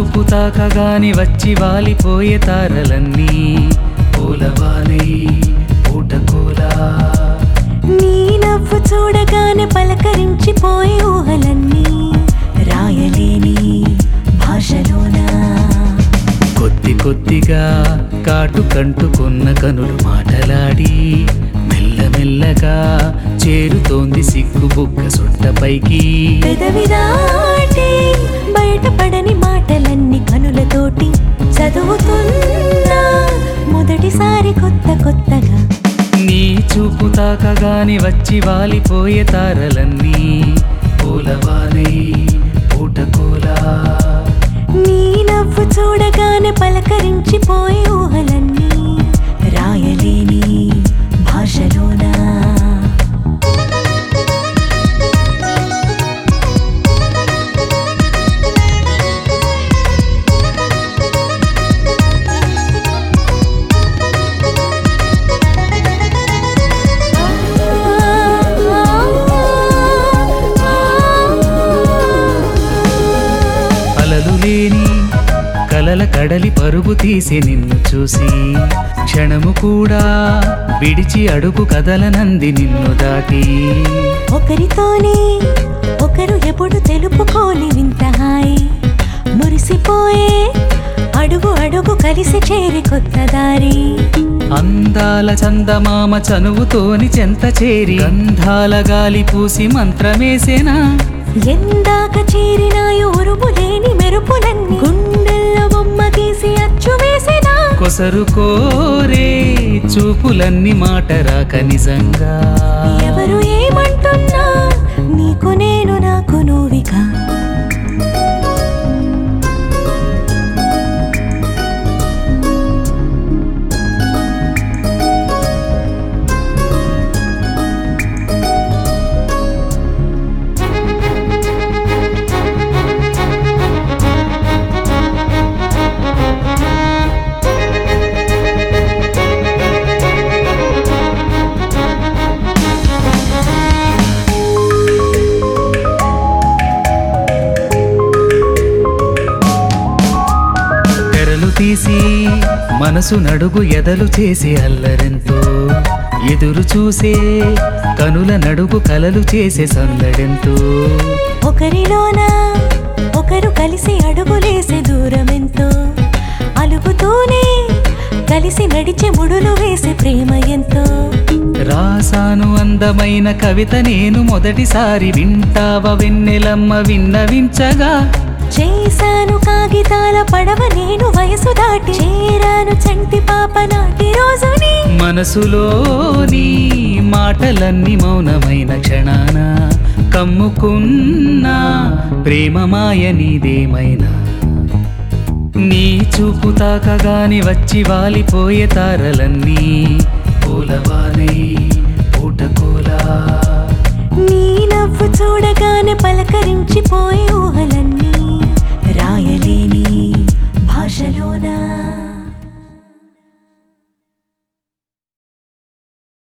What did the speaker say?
చూపు తాకగాని వచ్చి వాలిపోయే తారలన్నీ పూలవాలై పూటకోలా నీ నవ్వు చూడగానే పలకరించిపోయే ఊహలన్నీ రాయలేని భాషలోనా కొద్ది కొద్దిగా కాటు కంటుకున్న కనులు మాటలాడి మెల్లమెల్లగా చేరుతోంది సిగ్గు బుగ్గ సొట్టపైకి పెదవి దాటి బయటపడని మాటలన్నీ కనులతోటి చదువుతున్నా మొదటిసారి కొత్త కొత్తగా నీ చూపు తాకగాని వచ్చి వాలిపోయే తారలన్నీ పూలవాలై పూటకోలా నీ నవ్వు చూడగానే పలకరించిపోయే ఊహలన్నీ రాయలేని భాషలోనా అలలు లేని కలల కడలి పరుగు తీసి నిన్ను చూసి క్షణము కూడా విడిచి అడుగు కదలనంది నిన్ను దాటి ఒకరితోనే ఒకరు ఎప్పుడు తెలుపుకోని వింత హాయి మురిసిపోయే అడుగు అడుగు కలిసి చేరి కొత్త దారి అందాల చందమామ చనువుతోని చెంత చేరి గంధాల గాలి పూసి మంత్రమేసేనా ఎందాక చేరినాయో ఉరుము లేని మెరుపులన్నీ గుండెల్లో బొమ్మ గీసి అచ్చు వేసినా కొసరు కోరే చూపులన్నీ మాట రాక నిజంగా ఎవరు ఏమంటున్నా నీకు నేను నాకు నువ్విగా తెరలు తీసి మనసు నడుగు ఎదలు చేసి అల్లరెంతో ఎదురు చూసే కనుల నడుగు కలలు చేసే సందడెంతో ఒకరిలోన ఒకరు కలిసి అడుగులేసే దూరమెంతో అలుగుతూనే కలిసి నడిచే ముడులు వేసే ప్రేమ ఎంతో రాసాను అందమైన కవిత నేను మొదటిసారి వింటావ వెన్నెలమ్మ విన్నవించగా చేశాను కాగితాల పడవ నేను వయసు దాటి చేరాను చంటి పాప నాటి రోజుని మనసులోని మాటలన్నీ మౌనమైన క్షణాన కమ్ముకున్న ప్రేమ మాయ నీదేమైనా నీ చూపు తాకగాని వచ్చి వాలిపోయే తారలన్నీ పూలవాలై పూటకోలా నీ నవ్వు చూడగానే పలకరించిపోయే ఊహలన్నీ